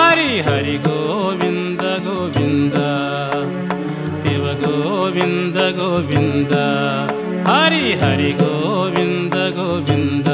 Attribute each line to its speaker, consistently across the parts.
Speaker 1: హరి హరి గోవింద గోవింద శివ గోవింద గోవింద హరి హరి గోవింద గోవింద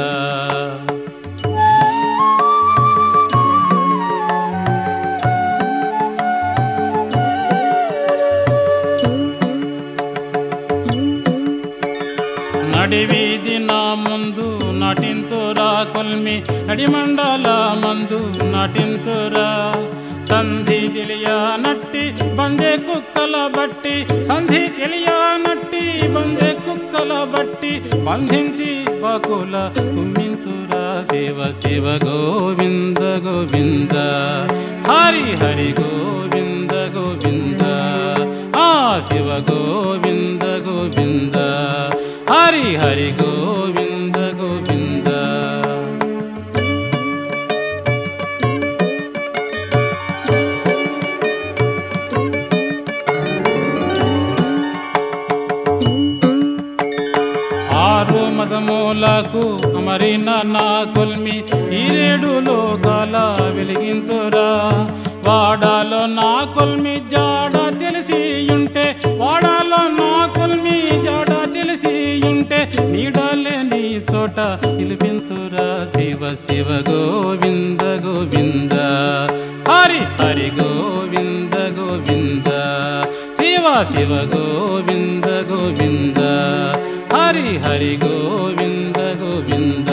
Speaker 1: నడివీధి నా ముందు నటింతురా కొల్మి నడిమండల మందు నటింతురా సంధి తెలియా నట్టి బందే కుక్కల బట్టి సంధి తెలియా నట్టి బందే కుక్కల బట్టి బంధించి బకుల కుమ్మింతురా శివ శివ గోవింద గోవింద హరి హరి గోవింద గోవింద ఆ శివ గోవింద గోవింద హరి హరి గోవింద గోవింద ఆరు మదమూలకు అమరిన నా కొల్మి ఈరేడు లోకాల వెలిగింతురా వాడాలో నా కొల్మి జాడ తెలిసి ఉంటే వాడాలో నా కొల్మి జాడ తెలిసి ఉంటే నీడలేని చోట నిలిపింతురా శివ శివ గోవింద గోవింద హరి హరి గోవింద గోవింద శివ శివ గోవింద గోవింద హరి హరి గోవింద గోవింద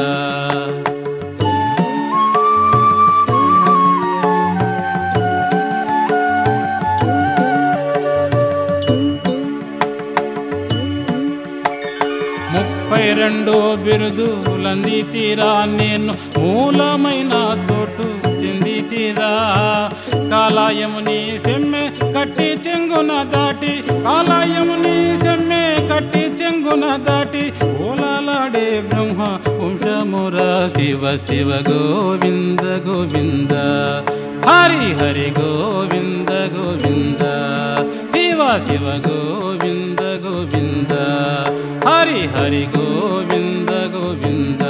Speaker 1: ముప్పై రెండో బిరుదులంది తీరా నేను మూలమైన చోటు చెంది తీరా కాలాయముని సెమ్మె కట్టి చెంగున దాటి కాలాయముని సెమ్మె కట్టి చెంగున దాటి ఓలాలాడే బ్రహ్మ వంశమురా శివ శివ గోవింద గోవింద హరి హరి గోవింద గోవింద శివ శివ గోవింద గోవింద హరి హరి గోవింద గోవింద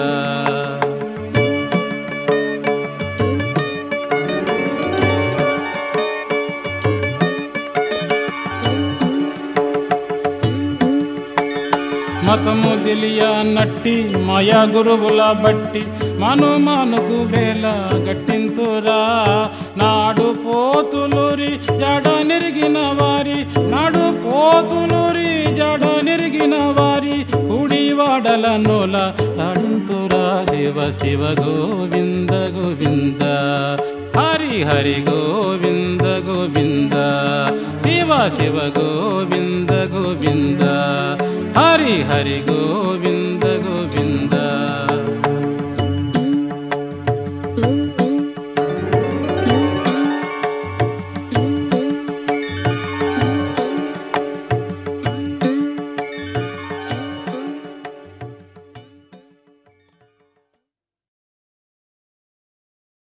Speaker 1: మతము తెలియ నట్టి మాయా గురువుల బట్టి మను మనుకు వేల గట్టింతురా నాడు పోతులూరి జడ నెరిగిన వారి నాడు పోతులూరి జడ నెరిగిన వారి కుడి వాడల నోల లాడింతురా శివ శివ గోవింద గోవింద హరి హరి గోవింద గోవింద శివ శివ గోవింద గోవింద హరి హరి గోవింద